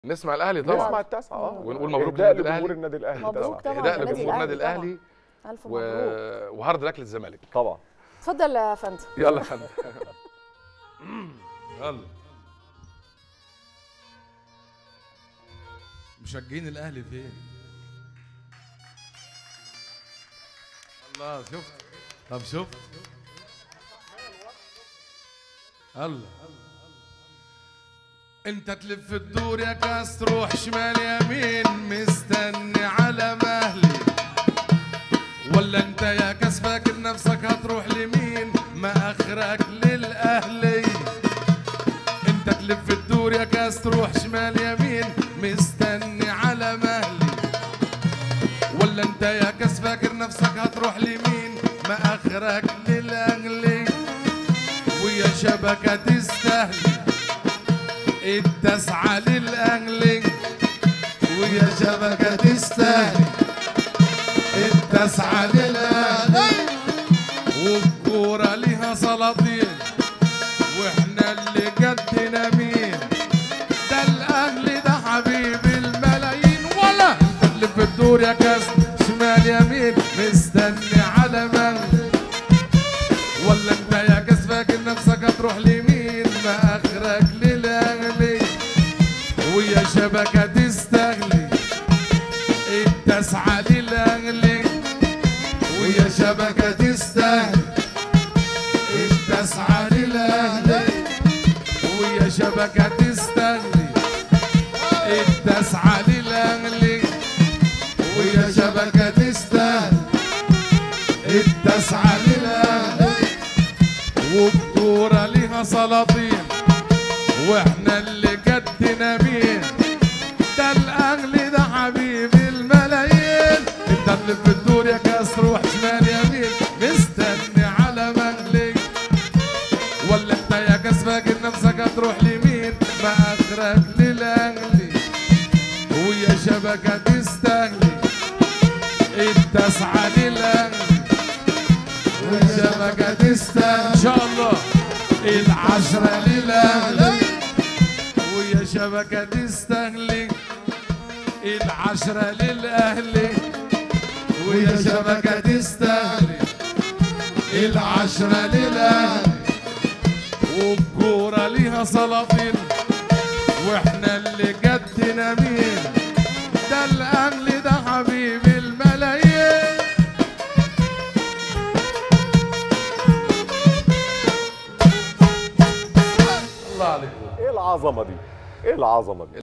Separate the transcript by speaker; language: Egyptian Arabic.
Speaker 1: نسمع الاهلي طبعا
Speaker 2: نسمع التاسعه اه
Speaker 1: ونقول مبروك
Speaker 2: إهداء
Speaker 1: للنادي
Speaker 2: لجمهور
Speaker 1: الأهلي.
Speaker 2: النادي الاهلي
Speaker 3: مبروك
Speaker 2: طبعا
Speaker 3: طبعا
Speaker 1: اهداء
Speaker 3: للنادي
Speaker 1: لجمهور النادي
Speaker 3: الأهلي
Speaker 1: الاهلي
Speaker 3: الف
Speaker 1: و...
Speaker 3: مبروك
Speaker 1: وهارد لك للزمالك
Speaker 2: طبعا
Speaker 3: اتفضل يا فندم
Speaker 1: يلا يا فندم
Speaker 4: يلا مشجعين الاهلي فين الله شفت طب شفت الله انت تلف الدور يا كاس تروح شمال يمين مستني على مهلي ولا انت يا كاس فاكر نفسك هتروح لمين ما اخرك للاهلي انت تلف الدور يا كاس تروح شمال يمين مستني على مهلي ولا انت يا كاس فاكر نفسك هتروح لمين ما اخرك للاهلي ويا شبكة تستهلي التسعة للاهلي ويا شبكة تستهلي التسعة للاهلي والكورة ليها سلاطين واحنا اللي قدنا مين ده الاهلي ده حبيب الملايين ولا انت اللي في الدور يا كاس شمال يمين مستني على من ولا انت يا كاس فاكر نفسك هتروح لمين ما اخرك للاهلي ويا شبكة تستغلي التسعة للاهلي ويا شبكة تستهلي التسعة للاهلي ويا شبكة تستغلي التسعة للاهلي ويا شبكة تستهلي التسعة للاهلي وبكورة ليها سلاطين واحنا اللي قدنا مين ده الاهلي ده حبيب الملايين انت اللي في الدور يا كاس روح شمال يمين مستني على مهلي ولا انت يا كاس فاكر نفسك هتروح لمين ما اخرك للاهلي ويا شبكة تستهلي التسعة للاهلي والشبكة تستهلي ان شاء الله العشرة للاهلي ويا شبكة تستهلي العشرة للاهلي ويا شبكة تستهلي العشرة للاهلي والكورة ليها سلاطين واحنا اللي قدنا مين ده الاهلي ده حبيب الملايين الله عليكم
Speaker 2: ايه العظمه دي ايه العظمه دي